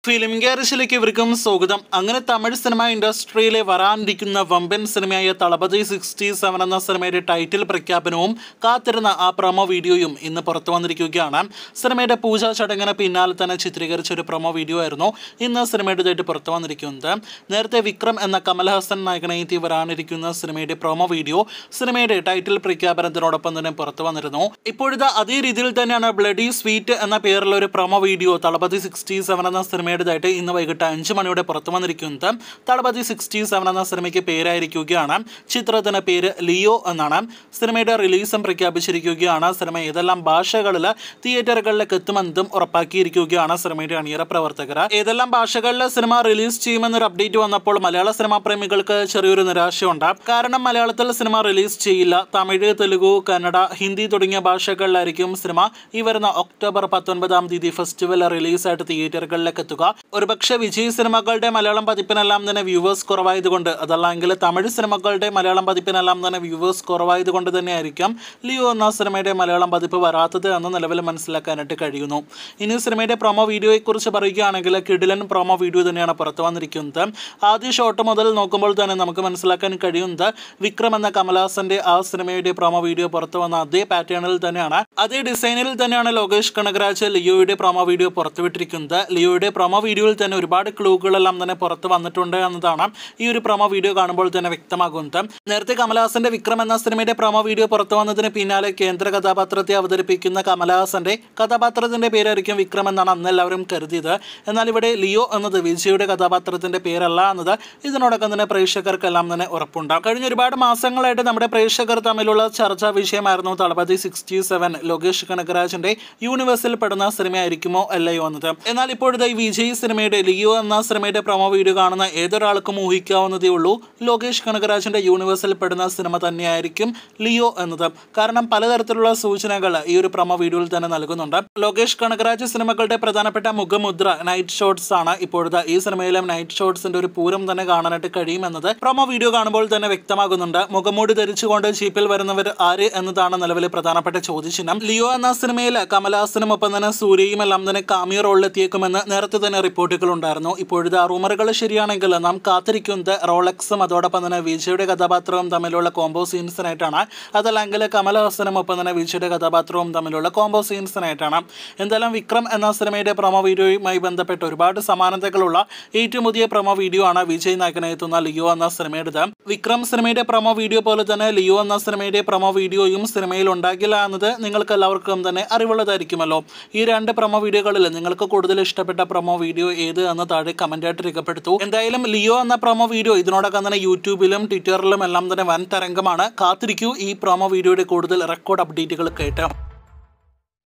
film ഗ്യാരേജിലേക്ക് ഇവർക്കും സ്വാഗതം അങ്ങനെ തമിഴ് സിനിമ ഇൻഡസ്ട്രിയിലെ വരാനിരിക്കുന്ന വമ്പൻ സിനിമയായ തളപതി സിക്സ്റ്റി സെവൻ എന്ന സിനിമയുടെ ടൈറ്റിൽ പ്രഖ്യാപനവും കാത്തിരുന്ന ആ പ്രൊമോ വീഡിയോയും ഇന്ന് പുറത്തു വന്നിരിക്കുകയാണ് സിനിമയുടെ പൂജാ ചടങ്ങിന് പിന്നാലെ തന്നെ ചിത്രീകരിച്ച ഒരു പ്രൊമോ വീഡിയോ ആയിരുന്നു ഇന്ന് സിനിമയുടേതായിട്ട് പുറത്തു വന്നിരിക്കുന്നത് നേരത്തെ വിക്രം എന്ന കമൽഹാസൻ നായകനെത്തി വരാനിരിക്കുന്ന സിനിമയുടെ പ്രൊമോ വീഡിയോ സിനിമയുടെ ടൈറ്റിൽ പ്രഖ്യാപനത്തിനോടൊപ്പം തന്നെ പുറത്തു വന്നിരുന്നു ഇപ്പോഴത്തെ അതേ രീതിയിൽ തന്നെയാണ് ബ്ലഡി സ്വീറ്റ് എന്ന പേരിലുള്ള ഒരു promo video Thalapathy sixty seven എന്ന സിനിമയുടേതായിട്ട് ഇന്ന് വൈകിട്ട് അഞ്ച് മണിയോടെ പുറത്തു വന്നിരിക്കുന്നത് തളപതി സിക്സ്റ്റി സെവൻ എന്ന സിനിമയ്ക്ക് പേരായിരിക്കുകയാണ് ചിത്രത്തിന് പേര് ലിയോ എന്നാണ് സിനിമയുടെ റിലീസും പ്രഖ്യാപിച്ചിരിക്കുകയാണ് സിനിമ ഏതെല്ലാം ഭാഷകളിൽ തിയേറ്ററുകളിലേക്ക് എത്തുമെന്നതും ഉറപ്പാക്കിയിരിക്കുകയാണ് സിനിമയുടെ അണിയറ പ്രവർത്തകർ ഏതെല്ലാം ഭാഷകളിൽ സിനിമ റിലീസ് ചെയ്യുമെന്നൊരു അപ്ഡേറ്റ് വന്നപ്പോൾ മലയാള സിനിമാ പ്രേമികൾക്ക് ചെറിയൊരു നിരാശയുണ്ട് കാരണം മലയാളത്തിൽ സിനിമ റിലീസ് ചെയ്യില്ല തമിഴ് തെലുഗു കന്നഡ ഹിന്ദി തുടങ്ങിയ ഭാഷകളിലായിരിക്കും സിനിമ ഈ വരുന്ന ഒക്ടോബർ പത്തൊൻപതാം തീയതി ഫെസ്റ്റിവൽ റിലീസായിട്ട് തിയേറ്ററുകളിലേക്ക് എത്തുക ഒരുപക്ഷെ വിജയ് സിനിമകളുടെ മലയാളം പതിപ്പിനെല്ലാം തന്നെ വ്യൂവേഴ്സ് കുറവായതുകൊണ്ട് അതല്ലെങ്കിൽ തമിഴ് സിനിമകളുടെ മലയാളം പതിപ്പിനെല്ലാം തന്നെ വ്യൂവേഴ്സ് കുറവായതുകൊണ്ട് തന്നെയായിരിക്കാം ലിയോ എന്ന സിനിമയുടെ മലയാളം പതിപ്പ് വരാത്തത് എന്ന നിലവിൽ മനസ്സിലാക്കാനായിട്ട് കഴിയുന്നു ഇനി സിനിമയുടെ പ്രൊമോ വീഡിയോയെക്കുറിച്ച് പറയുകയാണെങ്കിൽ കിഡിലൻ പ്രൊമോ വീഡിയോ തന്നെയാണ് പുറത്തു വന്നിരിക്കുന്നത് ആദ്യ ഷോട്ട് മുതൽ നോക്കുമ്പോൾ തന്നെ നമുക്ക് മനസ്സിലാക്കാൻ കഴിയുന്നത് വിക്രം എന്ന കമലഹാസന്റെ ആ സിനിമയുടെ പ്രൊമോ വീഡിയോ പുറത്തു വന്ന അതേ പാറ്റേണിൽ തന്നെയാണ് അതേ ഡിസൈനിൽ തന്നെയാണ് ലോകേഷ് കനകരാജ് ലിയോയുടെ പ്രൊമോ വീഡിയോ പുറത്തുവിട്ടിരിക്കുന്നത് ലിയോയുടെ പ്രൊമോ വീഡിയോയിൽ തന്നെ ഒരുപാട് ക്ലൂകളെല്ലാം തന്നെ പുറത്ത് വന്നിട്ടുണ്ട് എന്നതാണ് ഈ ഒരു പ്രൊമോ വീഡിയോ കാണുമ്പോൾ തന്നെ വ്യക്തമാകുന്നത് നേരത്തെ കമലഹാസന്റെ വിക്രം എന്ന സിനിമയുടെ പ്രൊമോ വീഡിയോ പുറത്തു വന്നതിന് പിന്നാലെ കേന്ദ്ര കഥാപാത്രത്തെ അവതരിപ്പിക്കുന്ന കമലഹാസന്റെ കഥാപാത്രത്തിന്റെ പേരായിരിക്കും വിക്രം എന്നാണ് അന്ന് എല്ലാവരും കരുതിയത് എന്നാൽ ഇവിടെ ലിയോ എന്നത് വിജയുടെ കഥാപാത്രത്തിന്റെ പേരല്ല എന്നത് ഇതിനോടൊപ്പം തന്നെ പ്രേക്ഷകർക്കെല്ലാം തന്നെ ഉറപ്പുണ്ട് കഴിഞ്ഞ ഒരുപാട് മാസങ്ങളായിട്ട് നമ്മുടെ പ്രേക്ഷകർ തമ്മിലുള്ള ചർച്ചാ വിഷയമായിരുന്നു തളപതി സിക്സ്റ്റി സെവൻ ലോകേഷ് കനകരാജിന്റെ യൂണിവേഴ്സിൽ പെടുന്ന സിനിമയായിരിക്കുമോ അല്ലയോ എന്നത് എന്നാൽ ഇപ്പോഴത്തെ ഈ വിജയ് സിനിമയുടെ ലിയോ എന്ന സിനിമയുടെ പ്രൊമോ വീഡിയോ കാണുന്ന ഏതൊരാൾക്കും ഊഹിക്കാവുന്നതേ ഉള്ളൂ ലോകേഷ് കനകരാജിന്റെ യൂണിവേഴ്സിൽ പെടുന്ന സിനിമ തന്നെയായിരിക്കും ലിയോ എന്നത് കാരണം പലതരത്തിലുള്ള സൂചനകൾ ഈ ഒരു പ്രൊമോ വീഡിയോയിൽ തന്നെ നൽകുന്നുണ്ട് ലോകേഷ് കനകരാജ് സിനിമകളുടെ പ്രധാനപ്പെട്ട മുഖമുദ്ര നൈറ്റ് ഷോട്ട്സ് ആണ് ഇപ്പോഴത്തെ ഈ സിനിമയിലും നൈറ്റ് ഷോട്ട്സിന്റെ ഒരു പൂരം തന്നെ കാണാനായിട്ട് കഴിയുമെന്നത് പ്രൊമോ വീഡിയോ കാണുമ്പോൾ തന്നെ വ്യക്തമാകുന്നുണ്ട് മുഖമൂടി ധരിച്ചുകൊണ്ട് ജീപ്പിൽ വരുന്നവർ ആര് എന്നതാണ് നിലവിലെ പ്രധാനപ്പെട്ട ചോദ്യചിഹ്നം ലിയോ എന്ന സിനിമയിൽ കമലഹാസനും ഒപ്പം തന്നെ സൂര്യയും എല്ലാം തന്നെ കാമിയോ റോളിലെത്തിയേക്കുമെന്ന് നേരത്തെ തന്നെ റിപ്പോർട്ടുകൾ ഉണ്ടായിരുന്നു ഇപ്പോഴത്തെ ആ റൂമറുകൾ ശരിയാണെങ്കിൽ നാം കാത്തിരിക്കുന്നത് റോളക്സും അതോടൊപ്പം തന്നെ വിജയുടെ കഥാപാത്രവും തമ്മിലുള്ള കോംബോ സീൻസിനായിട്ടാണ് അതല്ലെങ്കിൽ കമലഹാസനും ഒപ്പം തന്നെ വിജയുടെ കഥാപാത്രവും തമ്മിലുള്ള കോംബോ സീൻസിനായിട്ടാണ് എന്തായാലും വിക്രം എന്ന സിനിമയുടെ പ്രൊമോ വീഡിയോയുമായി ബന്ധപ്പെട്ട് ഒരുപാട് സമാനതകളുള്ള ഏറ്റവും പുതിയ പ്രൊമോ വീഡിയോ ആണ് വിജയ് നായകനെ എത്തുന്ന ലിയോ എന്ന സിനിമയുടേത് വിക്രം സിനിമയുടെ പ്രൊമോ വീഡിയോ പോലെ തന്നെ ലിയോ എന്ന സിനിമയുടെ പ്രൊമോ വീഡിയോയും സിനിമയിൽ ഉണ്ടാകില്ല എന്നത് നിങ്ങൾക്ക് എല്ലാവർക്കും തന്നെ അറിവുള്ളതായിരിക്കുമല്ലോ ഈ രണ്ട് പ്രൊമോ വീഡിയോകളിൽ നിങ്ങൾക്ക് കൂടുതൽ ഇഷ്ടപ്പെട്ട പ്രൊമോ വീഡിയോ ഏത് എന്ന് താഴെ കമന്റായിട്ട് രേഖപ്പെടുത്തു എന്തായാലും ലിയോ എന്ന പ്രൊമോ വീഡിയോ ഇതിനോടൊപ്പം തന്നെ യൂട്യൂബിലും ട്വിറ്ററിലും എല്ലാം തന്നെ വൻ തരംഗമാണ് കാത്തിരിക്കൂ ഈ പ്രൊമോ വീഡിയോയുടെ കൂടുതൽ റെക്കോർഡ് അപ്ഡേറ്റുകൾ കേട്ട്